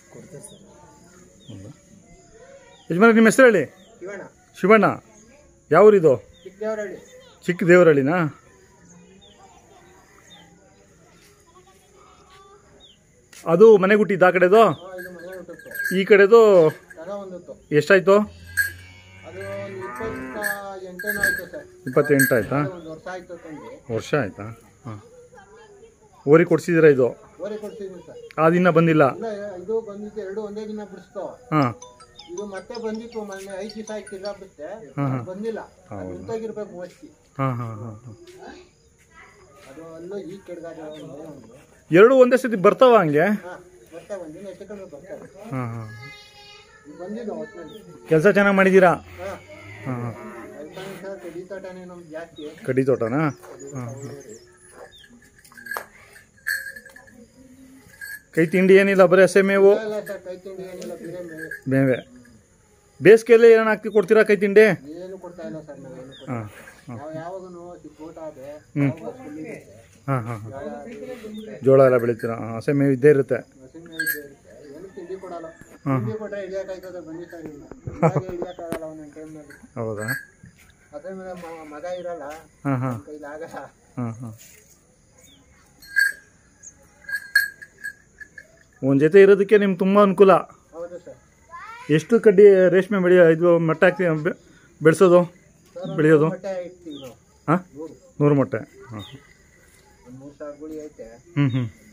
ಕೊಡ್ತೇವೆ ಸರ್ ಹೌದಾ ಯಜಮಾನ ನಿಮ್ಮ ಹೆಸರು ಹೇಳಿ ಇವಣ್ಣ ಶಿವಣ್ಣ ಯಾವೂರಿದು ಚಿಕ್ಕದೇವರಹಳ್ಳಿ ಚಿಕ್ಕ ದೇವರಹಳ್ಳಿನಾ ಅದು ಮನೆ ಗುಟ್ಟಿದ್ದು ಆ ಕಡೆದು ಹಾಂ ಇದು ಮನೆ ಹುಟ್ಟಿತ್ತು ಈ ಕಡೆದು ತಗ ಒಂದಿತ್ತು ಎಷ್ಟಾಯ್ತು ಅದು ಒಂದು ಇಪ್ಪತ್ತ ಎಂಟೇನೋ ಆಯ್ತು ಸರ್ ಇಪ್ಪತ್ತೆಂಟು ಆಯ್ತಾ ಒಂದು ವರ್ಷ ಆಯ್ತು ತಂದು ವರ್ಷ ಆಯ್ತಾ ಹಾಂ ಓರಿ ಕೊಡ್ಸಿದ್ದೀರಾ ಇದು ಓರೆ ಕೊಡ್ಸಿದ್ವಿ ಸರ್ ಆ ದಿನ ಬಂದಿಲ್ಲ ಇಲ್ಲ ಇದು ಬಂದಿತ್ತು ಎರಡು ಒಂದೇ ದಿನ ಬಿಡಿಸ್ತು ಹಾಂ ಇದು ಮತ್ತೆ ಬಂದಿತ್ತು ಮೊನ್ನೆ ಐದು ದಿವಸ ಆಯ್ತು ತಿರ್ಗಾ ಬಿಡುತ್ತೆ ಹಾಂ ಹಾಂ ಬಂದಿಲ್ಲ ಹೌದಾ? ನಿಂತೋಗಿರ್ಬೇಕು ಮೋಸ್ಟ್ಲಿ ಹಾಂ ಹಾಂ ಹಾಂ ಹಾಂ ಅದು ಅಲ್ಲೂ ಈ ಕೆಡ್ಗಾದ ಎರಡು ಒಂದೇ ಸತಿ ಬರ್ತಾವ ಹಂಗೆ ಹಾಂ ಬರ್ತಾ ಒಂದಿನ ಹೆಚ್ಚು ಕಡಿಮೆ ಬರ್ತಾರೆ ಹಾಂ ಹಾಂ ಇದು ಬಂದಿದ್ದು ಒಟ್ಟಿನಲ್ಲಿ ಕೆಲಸ ಚೆನ್ನಾಗಿ ಮಾಡಿದ್ದೀರಾ ಹಾಂ ಹಾಂ ಹಾಂ ರೈತಾನೆ ಸರ್ ಕಡಿ ತೋಟನೇ ನಮ್ಗೆ ಜಾಸ್ತಿ ಕಡ್ಡಿ ತೋಟನಾ ಹಾಂ ಕೈ ತಿಂಡಿ ಏನಿಲ್ಲ ಬರೀ ಹಸೆ ಮೇವು ಇಲ್ಲ ಸರ್ ಕೈ ತಿಂಡಿ ಏನಿಲ್ಲ ಬೇರೆ ಮೇವೆ ಮೇವೆ ಬೇಸಿಗೆಯಲ್ಲಿ ಏನು ಹಾಕಿ ಕೊಡ್ತೀರಾ ಕೈ ತಿಂಡಿ ಏನು ಕೊಡ್ತಾ ಇಲ್ಲ ಸರ್ ನಾವೇನು ಕೊಡ್ತಾ ಹಾಂ ಹಾಂ ನಾವು ಯಾವಾಗೂ ಊಟ ಆದ್ರೆ ಹ್ಮ್. ಯಾವಾಗ full ಇರುತ್ತೆ. ಹಾಂ ಹಾಂ ಹಾಂ ಜೋಳ ಅದು ಇದು ಇರುತ್ತೆ. ಜೋಳ ಎಲ್ಲ ಬೆಳಿತೀರಾ ಹಾಂ, ಹಸೆ ಮೇವು ಇದ್ದೇ ಇರುತ್ತೆ ಹಸಿರು ಮೇವು ಇದ್ದೇ ಇರುತ್ತೆ. ಏನು ತಿಂಡಿ ಕೊಡಲ್ಲ ಹಾಂ. ತಿಂಡಿ ಕೊಟ್ರೆ ಹಿಡಿಯೋಕ್ಕಾಯ್ತದೆ ಬನ್ನಿ ಸರ್ ಇಲ್ಲ ಹಾಗೆ ಹಿಡಿಯೋಕ್ಕಾಗಲ್ಲ ಒಂದೊಂದು ಟೈಮ್ನಲ್ಲಿ ಹೌದಾ ಅದ್ರ ಮೇಲೆ ಮ- ಮಗ ಇರಲ್ಲ ಹಾಂ ಹಾಂ ಕೈಲಿ ಆಗಲ್ಲ ಹಾಂ ಹಾಂ ಒಂದು ಜೊತೆ ಇರೋದಕ್ಕೆ ನಿಮ್ಗೆ ತುಂಬ ಅನುಕೂಲ ಹೌದು ಸರ್ ಎಷ್ಟು ಕಡ್ಡಿ ರೇಷ್ಮೆ ಬೆಳೆಯ ಇದು ಮಟ್ಟ ಹಾಕಿ ಬೆ- ಬೆಳೆಸೋದು ಸರ್ ಬೆಳೆಯೋದು ಮೊಟ್ಟೆ ಇಡ್ತೀವಿ ನಾವು ಹಾಂ ನೂರು ನೂರು ಮೊಟ್ಟೆ ಹಾಂ ಒಂದು ಮೂರು ಸಾವಿರ ಗುಳಿ ಐತೆ ಹ್ಞೂ ಹ್ಞೂ